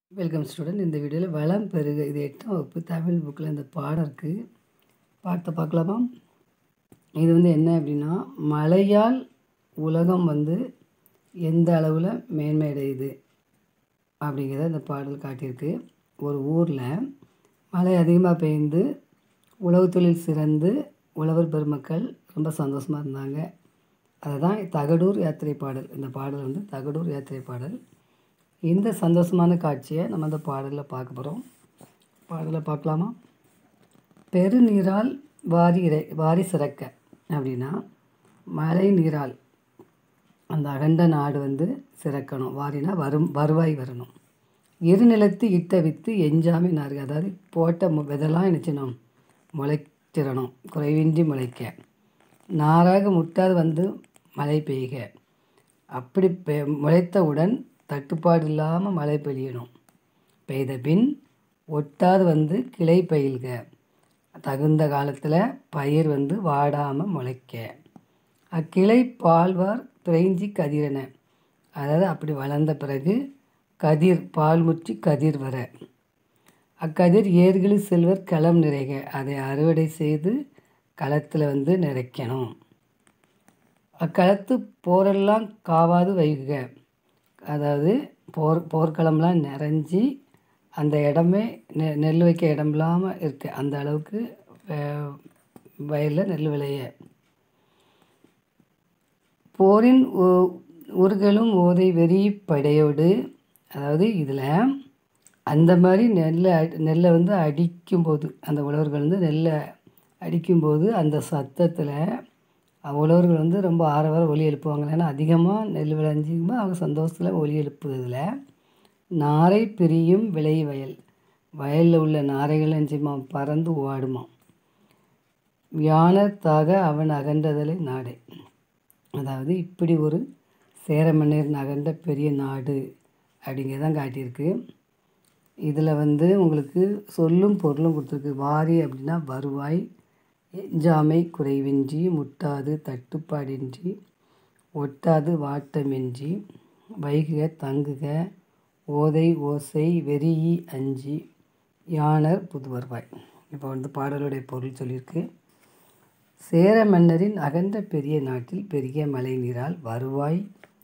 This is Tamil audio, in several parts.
வெல்கம் ஸ்டூடெண்ட் இந்த வீடியோவில் வளம் பெருக இது எட்டாம் வகுப்பு தமிழ் புக்கில் இந்த பாடம் இருக்குது பாடத்தை பார்க்கலாமா இது வந்து என்ன அப்படின்னா மழையால் உலகம் வந்து எந்த அளவில் மேன்மை அடையுது அப்படிங்கிறத இந்த பாடல் காட்டியிருக்கு ஒரு ஊரில் மழை அதிகமாக பெய்ந்து உழவு தொழில் சிறந்து உழவர் பெருமக்கள் ரொம்ப சந்தோஷமாக இருந்தாங்க அதுதான் தகடூர் யாத்திரை பாடல் இந்த பாடல் வந்து தகடூர் யாத்திரை பாடல் இந்த சந்தோஷமான காட்சியை நம்ம அந்த பாடலில் பார்க்க போகிறோம் பாடலை பார்க்கலாமா பெருநீரால் வாரி இறை வாரி சிறக்க அப்படின்னா மழை நீரால் அந்த அகண்ட நாடு வந்து சிறக்கணும் வாரினா வரும் வருவாய் வரணும் இருநிலத்து இட்ட வித்து எஞ்சாமை நாறு அதாவது போட்ட மு- விதெல்லாம் நினச்சினோம் முளைச்சிடணும் குறைவின்றி முளைக்க நாராக முட்டாது வந்து மழை பெய்க அப்படி பெ முளைத்தவுடன் தட்டுப்பாடு இல்லாமல் மழை பெய்யணும் பெய்த பின் ஒட்டாது வந்து கிளை பயில்க தகுந்த காலத்தில் பயிர் வந்து வாடாமல் முளைக்க அக்கிளை பால்வார் பிறைஞ்சி கதிரென அதாவது அப்படி வளர்ந்த பிறகு கதிர் பால் முற்றி கதிர் வர அக்கதிர் ஏர்களில் செல்வர் களம் நிறைக அதை அறுவடை செய்து களத்தில் வந்து நிறைக்கணும் அக்களத்து போரெல்லாம் காவாது வைகுக அதாவது போர் போர்க்களம்லாம் நிறைஞ்சி அந்த இடமே நெ நெல் வைக்க இடம் இல்லாமல் இருக்கு அந்த அளவுக்கு வயலில் நெல் விளைய போரின் உ- உருகலும் ஓதை வெறி படையோடு அதாவது இதில் அந்த மாதிரி நெல்லை அடி- நெல்லை வந்து அடிக்கும்போது அந்த உழவர்கள் வந்து நெல்லை அடிக்கும்போது அந்த சத்தத்தில் உழவர்கள் வந்து ரொம்ப ஆரவார ஒலி எழுப்புவாங்க ஏன்னா அதிகமாக நெல் விளைஞ்சிக்கும்போது அவங்க சந்தோஷத்தில் ஒலி எழுப்புறதுல நாரை பிரியும் விளை வயல் வயலில் உள்ள நாரைகள் எஞ்சிமா பறந்து ஓடுமா யானத்தாக அவன் அகன்றதலை நாடே அதாவது இப்படி ஒரு சேர மன்னர் அகன்ற பெரிய நாடு அப்படிங்கிறதான் காட்டியிருக்கு இதில் வந்து உங்களுக்கு சொல்லும் பொருளும் கொடுத்துருக்கு வாரி அப்படின்னா வருவாய் எஞ்சாமை குறைவின்றி முட்டாது தட்டுப்பாடின்றி ஒட்டாது வாட்டமின்றி வைகுக தங்குக ஓதை ஓசை வெறியி அஞ்சி யானர் புது வருவாய் இப்போ வந்து பாடலுடைய பொருள் சொல்லியிருக்கு சேர மன்னரின் அகன்ற பெரிய நாட்டில் பெரிய மழை நீரால் வருவாய்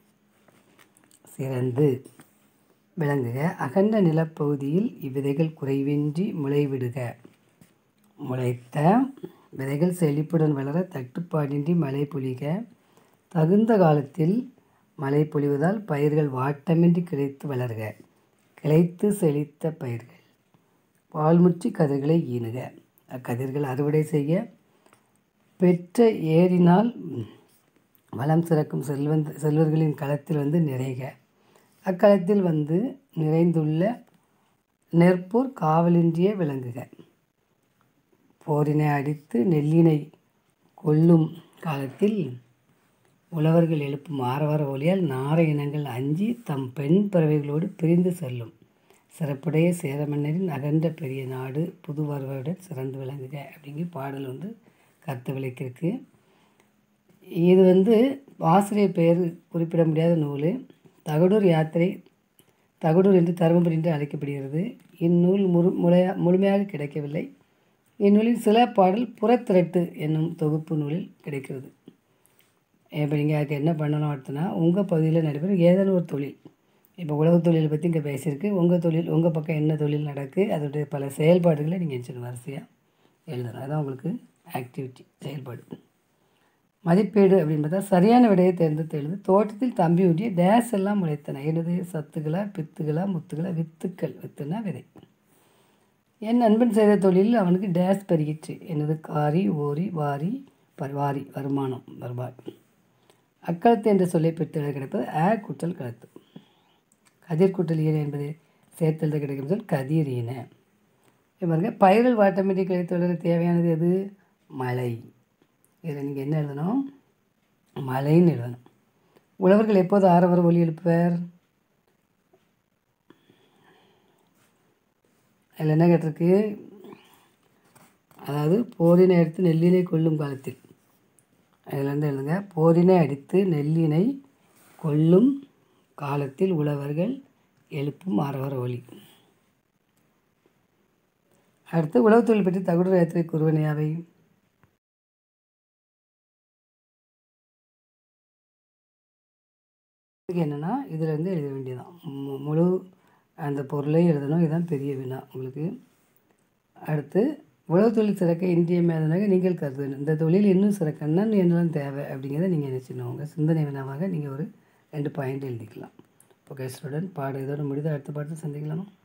சிறந்து விளங்குக அகன்ற நிலப்பகுதியில் இவ்விதைகள் குறைவின்றி முளைவிடுக முளைத்த விதைகள் செழிப்புடன் வளர தட்டுப்பாடின்றி மழை பொழிக தகுந்த காலத்தில் மழை பொழிவதால் பயிர்கள் வாட்டமின்றி கிடைத்து வளர்க கிளைத்து செழித்த பயிர்கள் பால்முற்றி கதிர்களை ஈனுக அக்கதிர்கள் அறுவடை செய்ய பெற்ற ஏரினால் வளம் சிறக்கும் செல்வந்த செல்வர்களின் களத்தில் வந்து நிறைக அக்களத்தில் வந்து நிறைந்துள்ள நெற்போர் காவலின்றியே விளங்குக போரினை அடித்து நெல்லினை கொல்லும் காலத்தில் உழவர்கள் எழுப்பும் ஆரவார ஒலியால் நாரை இனங்கள் அஞ்சி தம் பெண் பறவைகளோடு பிரிந்து செல்லும் சிறப்புடைய சேர மன்னரின் அகன்ற பெரிய நாடு புது வருவாயுடன் சிறந்து விளங்குக அப்படிங்கிற பாடல் வந்து கருத்து விளக்கிருக்கு இது வந்து ஆசிரியர் பெயர் குறிப்பிட முடியாத நூல் தகடூர் யாத்திரை தகடூர் என்று தருமபுரி என்று அழைக்கப்படுகிறது இந்நூல் முழு முழையா முழுமையாக கிடைக்கவில்லை இந்நூலில் சில பாடல் புறத்திரட்டு என்னும் தொகுப்பு நூலில் கிடைக்கிறது இப்போ நீங்கள் அதுக்கு என்ன பண்ணணும் அடுத்துனா உங்கள் பகுதியில் நடைபெறும் ஏதேனும் ஒரு தொழில் இப்போ உழவு தொழிலை பற்றி இங்கே பேசியிருக்கு உங்கள் தொழில் உங்கள் பக்கம் என்ன தொழில் நடக்கு அதோடைய பல செயல்பாடுகளை நீங்கள் எழுதணும் வரிசையாக எழுதணும் அதான் உங்களுக்கு ஆக்டிவிட்டி செயல்பாடு மதிப்பீடு அப்படின்னு பார்த்தா சரியான விடையை தேர்ந்தெடுத்து எழுது தோட்டத்தில் தம்பி ஊட்டிய டேஸ் எல்லாம் முளைத்தன எனது சத்துக்களா பித்துகளா முத்துகளா வித்துக்கள் வித்துனா விதை என் நண்பன் செய்த தொழிலில் அவனுக்கு டேஸ் பெருகிற்று எனது காரி ஓரி வாரி பர் வாரி வருமானம் வருவாய் அக்களத்து என்ற சொல்லை பெற்று கிடைப்பது ஆ கூட்டல் களத்து கதிர் கூட்டல் ஈன என்பது சேர்த்தெழுத கிடைக்கும் சொல் கதிர் ஈன இப்ப பாருங்க பயிர்கள் வாட்டமின்றி கிடைத்து வளர தேவையானது எது மழை இதில் நீங்கள் என்ன எழுதணும் மழைன்னு எழுதணும் உழவர்கள் எப்போது ஆரவர ஒலி எழுப்புவர் அதில் என்ன கேட்டிருக்கு அதாவது போரினை அடித்து நெல்லினை கொல்லும் காலத்தில் அதிலேருந்து எழுதுங்க போரினை அடித்து நெல்லினை கொல்லும் காலத்தில் உழவர்கள் எழுப்பும் ஆரவார ஒலி அடுத்து உழவு தொழில் பற்றி தகுடு யாத்திரை கூறுவனையாவை இதுக்கு என்னென்னா இதில் வந்து எழுத வேண்டியதான் மு- முழு அந்த பொருளை எழுதணும் இதுதான் பெரிய வினா உங்களுக்கு அடுத்து உழவு தொழில் சிறக்க இன்றியமையாததாக நீங்கள் கருதுங்க இந்த தொழில் இன்னும் சிறக்கணும்னா என்னெல்லாம் தேவை அப்படிங்கிறத நீங்கள் நினச்சிடணும் உங்கள் சிந்தனை வினாவாக நீங்கள் ஒரு ரெண்டு பாயிண்ட் எழுதிக்கலாம் ஓகே ஸ்டூடெண்ட் பாடம் இதோட முடித அடுத்த பாடத்தில் சந்திக்கலாமா